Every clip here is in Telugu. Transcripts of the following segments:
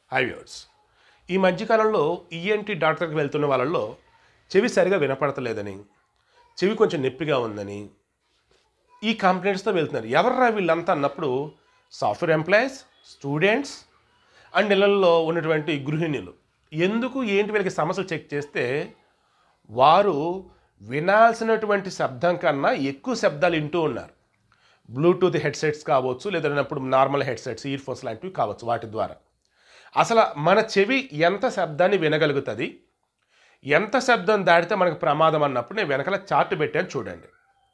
హై వ్యూర్స్ ఈ మధ్యకాలంలో ఈఎన్టీ డాక్టర్కి వెళ్తున్న వాళ్ళల్లో చెవి సరిగా వినపడతలేదని చెవి కొంచెం నొప్పిగా ఉందని ఈ కంప్లైంట్స్తో వెళ్తున్నారు ఎవర్రా వీళ్ళంతా అన్నప్పుడు సాఫ్ట్వేర్ ఎంప్లాయీస్ స్టూడెంట్స్ అండ్ ఇళ్లలో ఉన్నటువంటి గృహిణులు ఎందుకు ఏంటి వీళ్ళకి సమస్యలు చెక్ చేస్తే వారు వినాల్సినటువంటి శబ్దం కన్నా ఎక్కువ శబ్దాలు వింటూ ఉన్నారు బ్లూటూత్ హెడ్సెట్స్ కావచ్చు లేదంటే ఇప్పుడు నార్మల్ హెడ్సెట్స్ ఇయర్ ఫోన్స్ లాంటివి కావచ్చు వాటి ద్వారా అసలు మన చెవి ఎంత శబ్దాన్ని వినగలుగుతుంది ఎంత శబ్దం దాటితే మనకు ప్రమాదం అన్నప్పుడు నేను వెనకాల చార్ట్ పెట్టాను చూడండి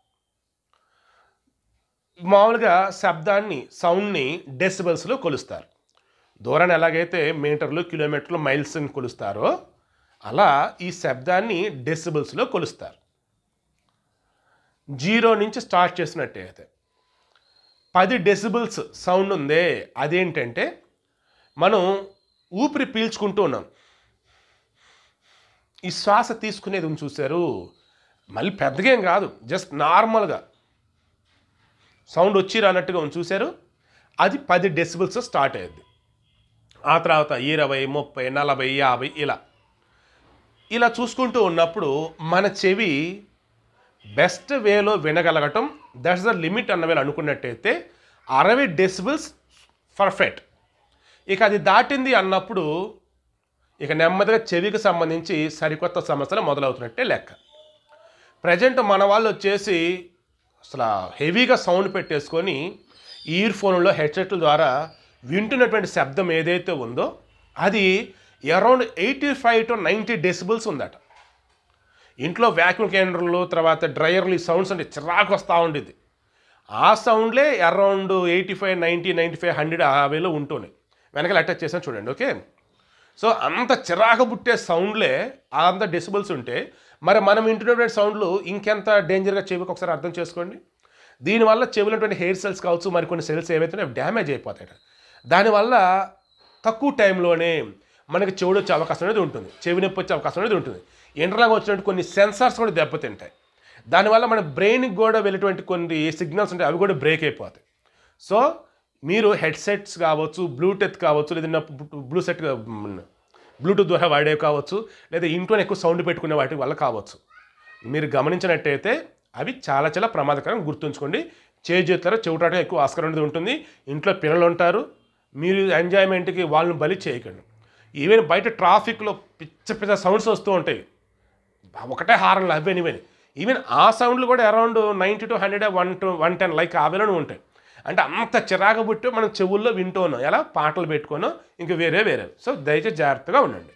మామూలుగా శబ్దాన్ని సౌండ్ని డెసిబల్స్లో కొలుస్తారు దూరాన్ని ఎలాగైతే మీటర్లు కిలోమీటర్లు మైల్స్ అని కొలుస్తారో అలా ఈ శబ్దాన్ని డెసిబల్స్లో కొలుస్తారు జీరో నుంచి స్టార్ట్ చేసినట్టే అయితే పది డెసిబుల్స్ సౌండ్ ఉందే అదేంటంటే మనం ఊపిరి పీల్చుకుంటూ ఉన్నాం ఈ శ్వాస తీసుకునేది ఉంది చూశారు మళ్ళీ పెద్దగా ఏం కాదు జస్ట్ నార్మల్గా సౌండ్ వచ్చి రానట్టుగా ఉంది చూశారు అది పది డెసిబుల్స్ స్టార్ట్ అయ్యింది ఆ తర్వాత ఇరవై ముప్పై నలభై యాభై ఇలా ఇలా చూసుకుంటూ ఉన్నప్పుడు మన చెవి బెస్ట్ వేలో వినగలగటం దట్స్ ద లిమిట్ అన్న వేళ అనుకున్నట్టయితే అరవై డెసిబుల్స్ పర్ఫెక్ట్ ఇక అది దాటింది అన్నప్పుడు ఇక నెమ్మదిగా చెవికి సంబంధించి సరికొత్త సమస్యలు మొదలవుతున్నట్టే లెక్క ప్రజెంట్ మన వాళ్ళు వచ్చేసి అసలు హెవీగా సౌండ్ పెట్టేసుకొని ఇయర్ ఫోన్లో హెడ్సెట్ల ద్వారా వింటున్నటువంటి శబ్దం ఏదైతే ఉందో అది around eighty five to ninety decibels ఉందట ఇంట్లో వ్యాక్యూమ్ క్లీనర్లు తర్వాత డ్రయర్లు ఈ సౌండ్స్ అంటే చిరాకు వస్తూ ఉండేది ఆ సౌండ్లే around eighty five ninety ninety five hundred ఆ వేలో ఉంటున్నాయి వెనకాల అటాచ్ చేసాను చూడండి ఓకే సో అంత చిరాకు పుట్టే సౌండ్లే అంత డెసిబుల్స్ ఉంటే మరి మనం వింటున్నటువంటి సౌండ్లు ఇంకెంత డేంజర్గా చెవికి ఒకసారి అర్థం చేసుకోండి దీనివల్ల చెవులటువంటి హెయిర్ సెల్స్ కావచ్చు మరి కొన్ని సెల్స్ ఏవైతే అవి డ్యామేజ్ అయిపోతాయి దానివల్ల తక్కువ టైంలోనే మనకి చెవుడు వచ్చే అవకాశం అనేది ఉంటుంది చెవి నొప్పి వచ్చే అవకాశం అనేది ఉంటుంది ఇంటర్లాగా వచ్చినట్టు కొన్ని సెన్సార్స్ కూడా దెబ్బతింటాయి దానివల్ల మన బ్రెయిన్కి కూడా వెళ్ళేటువంటి కొన్ని సిగ్నల్స్ ఉంటాయి అవి కూడా బ్రేక్ అయిపోతాయి సో మీరు హెడ్సెట్స్ కావచ్చు బ్లూటూత్ కావచ్చు లేదా బ్లూ సెట్ బ్లూటూత్ ద్వారా వాడేవి కావచ్చు లేదా ఇంట్లోనే ఎక్కువ సౌండ్ పెట్టుకునే వాటి వల్ల కావచ్చు మీరు గమనించినట్టయితే అవి చాలా చాలా ప్రమాదకరం గుర్తుంచుకోండి చేజేతారో చెవిటాటం ఎక్కువ ఆస్కారం అనేది ఉంటుంది ఇంట్లో పిల్లలు ఉంటారు మీరు ఎంజాయ్మెంట్కి వాళ్ళని బలి చేయకండి ఈవెన్ బయట ట్రాఫిక్లో పిచ్చ పిచ్చ సౌండ్స్ వస్తూ ఉంటాయి ఒకటే హారన్లు అవేని ఇవని ఈవెన్ ఆ సౌండ్లు కూడా around ninety to hundred one two one ten like ఆ వేలను ఉంటాయి అంటే అంత చిరాకు పుట్టి మనం చెవుల్లో వింటూ ఉన్నాం ఎలా పాటలు పెట్టుకోనో ఇంక వేరే వేరే సో దయచేసి జాగ్రత్తగా ఉండండి